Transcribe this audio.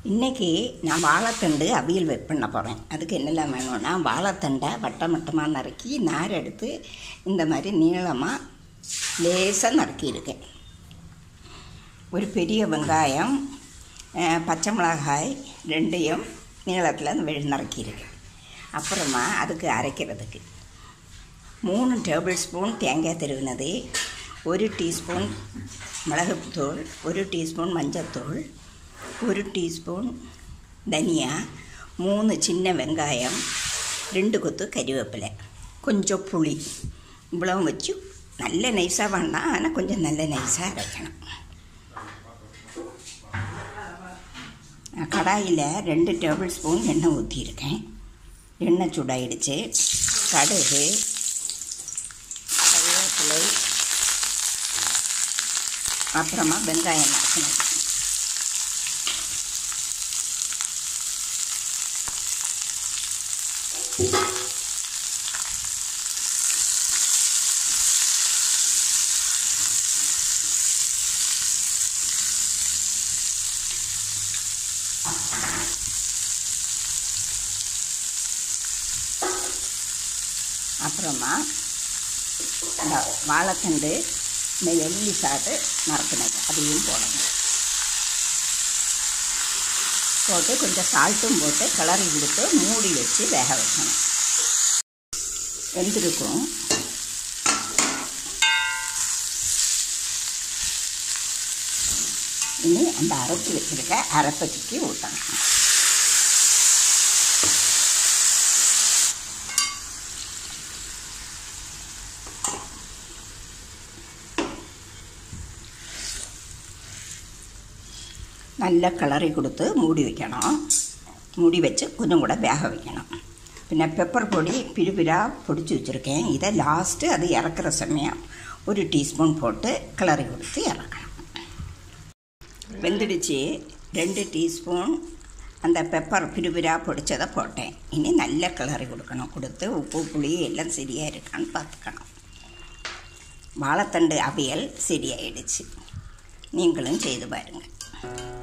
இன்றைக்கி நான் வாழைத்தண்டு அவியல் வெப் பண்ண போகிறேன் அதுக்கு என்னெல்லாம் வேணும்னா வாழைத்தண்டை வட்டம் வட்டமாக நறுக்கி நார் எடுத்து இந்த மாதிரி நீளமாக லேசாக நறுக்கியிருக்கேன் ஒரு பெரிய வெங்காயம் அஹ், பச்சை மிளகாய் ரெண்டையும் நீளத்தில் வெ- நறுக்கியிருக்கேன் அப்புறமா அதுக்கு அரைக்கிறதுக்கு மூணு டேபிள் ஸ்பூன் தேங்காய் திருவினது ஒரு டீஸ்பூன் மிளகுத்தூள் ஒரு டீஸ்பூன் மஞ்சத்தூள் ஒரு டீஸ்பூன் தனியா மூணு சின்ன வெங்காயம் ரெண்டு கொத்து கறிவேப்பிலை கொஞ்சம் புளி இவ்வளவு வச்சு நல்ல நைஸாக வேண்டாம் ஆனால் கொஞ்சம் நல்ல நைஸாக அரைக்கணும் நான் கடாயில் ரெண்டு டேபிள் ஸ்பூன் எண்ணெய் ஊற்றியிருக்கேன் எண்ணெய் சூடாயிடுச்சு கடுகு கருவேப்பிலை அப்புறமா வெங்காயம் நறுக்கணும் அப்புறமா இந்த வாழைத்தண்டு இந்த எள்ளி சாட்டு நறுக்கினது அதையும் போடணும் போட்டு கொஞ்சம் சால்ட்டும் போட்டு கிளறி கொடுத்து மூடி வச்சு வேக வைக்கணும் வெந்திருக்கும் இனி அந்த அரைச்சி வச்சிருக்க அரைப்பச்சிக்கு ஊற்றணும் நல்ல கிளறி கொடுத்து மூடி வைக்கணும் மூடி வச்சு கொஞ்சம் கூட வேக வைக்கணும் பின்ன பெப்பர் பொடி பிரிபிரா பொடிச்சு வச்சுருக்கேன் இதை லாஸ்ட்டு அது இறக்குற சமயம் ஒரு டீஸ்பூன் போட்டு கிளறி கொடுத்து இறக்கணும் வெந்துடுச்சு ரெண்டு டீஸ்பூன் அந்த பெப்பர் பிரிபிரா பொடிச்சதை போட்டேன் இனி நல்ல கிளறி கொடுக்கணும் கொடுத்து உப்பு புளி எல்லாம் சரியாக இருக்கான்னு பார்த்துக்கணும் வாழைத்தண்டு அவியல் சரியாயிடுச்சு நீங்களும் செய்து பாருங்கள்